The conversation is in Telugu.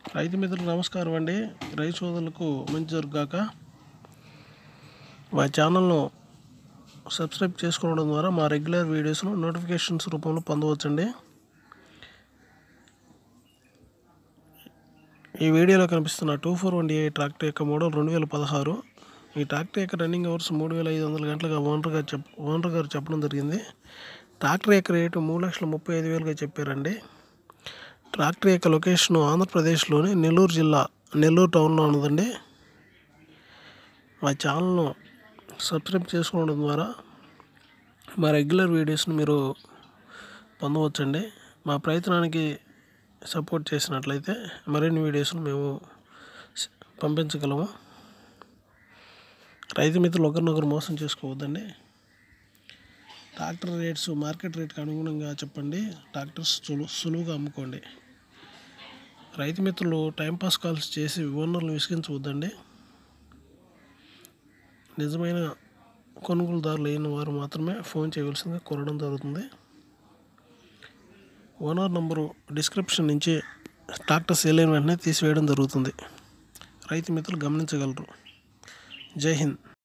రైతు మిత్రులకు నమస్కారం అండి రైతు సోదరులకు మంచి జరుగుగాక మా ఛానల్ను సబ్స్క్రైబ్ చేసుకోవడం ద్వారా మా రెగ్యులర్ వీడియోస్ను నోటిఫికేషన్స్ రూపంలో పొందవచ్చండి ఈ వీడియోలో కనిపిస్తున్న two four one A tractor యొక్క మోడల్ రెండు వేల పదహారు ఈ ట్రాక్టర్ యొక్క రన్నింగ్ అవర్స్ మూడు వేల ఐదు వందల గంటలుగా ఓనర్ గారు చెప్ ఓనర్ గారు చెప్పడం జరిగింది ట్రాక్టర్ యొక్క రేటు మూడు లక్షల ముప్పై ఐదు వేలుగా చెప్పారండి ట్రాక్టర్ యొక్క లొకేషన్ ఆంధ్రప్రదేశ్లోని నెల్లూరు జిల్లా నెల్లూరు టౌన్లో ఉన్నదండి మా ఛానల్ను సబ్స్క్రైబ్ చేసుకోవడం ద్వారా మా రెగ్యులర్ వీడియోస్ని మీరు పొందవచ్చండి మా ప్రయత్నానికి సపోర్ట్ చేసినట్లయితే మరిన్ని వీడియోస్ను మేము స- పంపించగలము రైతు మిత్రులు ఒకరినొకరు మోసం చేసుకోవద్దండి ట్రాక్టర్ రేట్స్ మార్కెట్ రేట్కి అనుగుణంగా చెప్పండి ట్రాక్టర్స్ సులు సులువుగా అమ్ముకోండి రైతు మిత్రులు టైంపాస్ కాల్స్ చేసి ఓనర్లు విసిగించవద్దండి నిజమైన కొనుగోలుదారులు అయిన వారు మాత్రమే ఫోన్ చేయవలసిందిగా కోరడం జరుగుతుంది ఓనర్ నంబరు డిస్క్రిప్షన్ నుంచి ట్రాక్టర్ సేల్ అయిన వెంటనే తీసివేయడం జరుగుతుంది రైతు మిత్రులు గమనించగలరు జై హింద్